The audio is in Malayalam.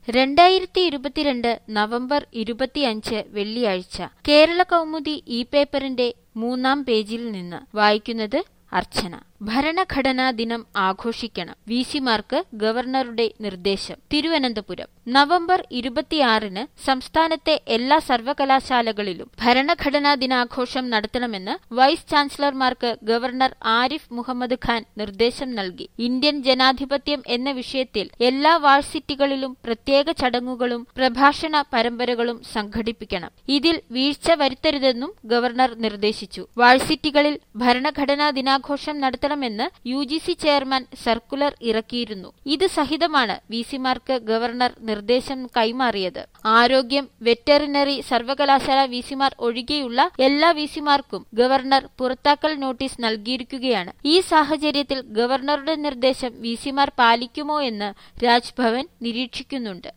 രണ്ടായിരത്തി ഇരുപത്തിരണ്ട് നവംബർ ഇരുപത്തിയഞ്ച് വെള്ളിയാഴ്ച കേരള കൗമുദി ഈ പേപ്പറിന്റെ മൂന്നാം പേജിൽ നിന്ന് വായിക്കുന്നത് അർച്ചന ഭരണഘടനാ ദിനം ആഘോഷിക്കണം വിസിമാർക്ക് ഗവർണറുടെ നിർദ്ദേശം തിരുവനന്തപുരം നവംബർ ഇരുപത്തിയാറിന് സംസ്ഥാനത്തെ എല്ലാ സർവകലാശാലകളിലും ഭരണഘടനാ ദിനാഘോഷം നടത്തണമെന്ന് വൈസ് ചാൻസലർമാർക്ക് ഗവർണർ ആരിഫ് മുഹമ്മദ് ഖാൻ നിർദ്ദേശം നൽകി ഇന്ത്യൻ ജനാധിപത്യം എന്ന വിഷയത്തിൽ എല്ലാ വാഴ്സിറ്റികളിലും പ്രത്യേക ചടങ്ങുകളും പ്രഭാഷണ പരമ്പരകളും സംഘടിപ്പിക്കണം ഇതിൽ വീഴ്ച വരുത്തരുതെന്നും ഗവർണർ നിർദ്ദേശിച്ചു വാഴ്സിറ്റികളിൽ ഭരണഘടനാ ദിനാഘോഷം നടത്തണമെന്ന് U G C chairman circular ഇറക്കിയിരുന്നു ഇത് സഹിതമാണ് വിസിമാർക്ക് ഗവർണർ നിർദ്ദേശം കൈമാറിയത് ആരോഗ്യം വെറ്ററിനറി സർവകലാശാല വിസിമാർ ഒഴികെയുള്ള എല്ലാ വിസിമാർക്കും ഗവർണർ പുറത്താക്കൽ നോട്ടീസ് നൽകിയിരിക്കുകയാണ് ഈ സാഹചര്യത്തിൽ ഗവർണറുടെ നിർദ്ദേശം വിസിമാർ പാലിക്കുമോ എന്ന് രാജ്ഭവൻ നിരീക്ഷിക്കുന്നുണ്ട്